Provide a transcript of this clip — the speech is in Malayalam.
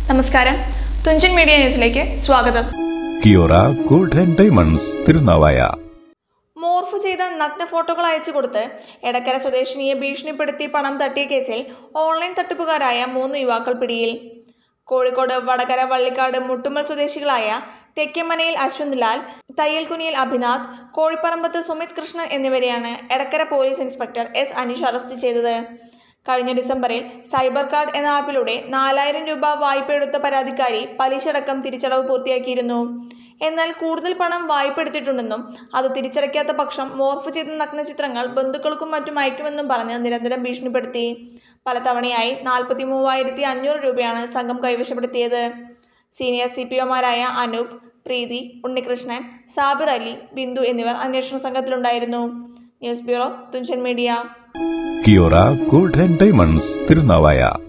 നമസ്കാരം തുഞ്ചൻ മീഡിയ ന്യൂസിലേക്ക് സ്വാഗതം Kiora gold and diamonds Thirunavaya morph ചെയ്ത നഗ്ന ഫോട്ടോകൾ അയച്ചു കൊടുത്ത് എടക്കര സ്വദേശിനിയെ ഭീഷണിപ്പെടുത്തി പണം തട്ടിയ കേസിൽ ഓൺലൈൻ തട്ടിപ്പുകാരായ മൂന്ന് യുവാക്കൾ പിടിയിൽ കോഴിക്കോട് വടകര വള്ളിക്കാട് മുട്ടുമ്മൽ സ്വദേശികളായ തെക്കേമനയിൽ അശ്വന്ത് ലാൽ തയ്യൽകുനിയിൽ അഭിനാഥ് കോഴിപ്പറമ്പത്ത് സുമിത് കൃഷ്ണൻ എന്നിവരെയാണ് Edakkara police inspector S Aneesh arrest ചെയ്തത് കഴിഞ്ഞ ഡിസംബറിൽ സൈബർ കാർഡ് എന്ന ആപ്പിലൂടെ നാലായിരം രൂപ വായ്പ എടുത്ത പരാതിക്കാരി പലിശയടക്കം തിരിച്ചടവ് പൂർത്തിയാക്കിയിരുന്നു എന്നാൽ കൂടുതൽ പണം വായ്പ എടുത്തിട്ടുണ്ടെന്നും അത് തിരിച്ചടയ്ക്കാത്ത പക്ഷം മോർഫ് ചെയ്ത നഗ്നചിത്രങ്ങൾ ബന്ധുക്കൾക്കും മറ്റും അയക്കുമെന്നും പറഞ്ഞ് നിരന്തരം ഭീഷണിപ്പെടുത്തി പലതവണയായി നാൽപ്പത്തി മൂവായിരത്തി അഞ്ഞൂറ് രൂപയാണ് സംഘം കൈവശപ്പെടുത്തിയത് സീനിയർ സി പി ഒമാരായ അനൂപ് പ്രീതി ഉണ്ണികൃഷ്ണൻ സാബിർ അലി ബിന്ദു എന്നിവർ അന്വേഷണ സംഘത്തിലുണ്ടായിരുന്നു news bureau Thunchan media Kiora gold and diamonds Thirunavaya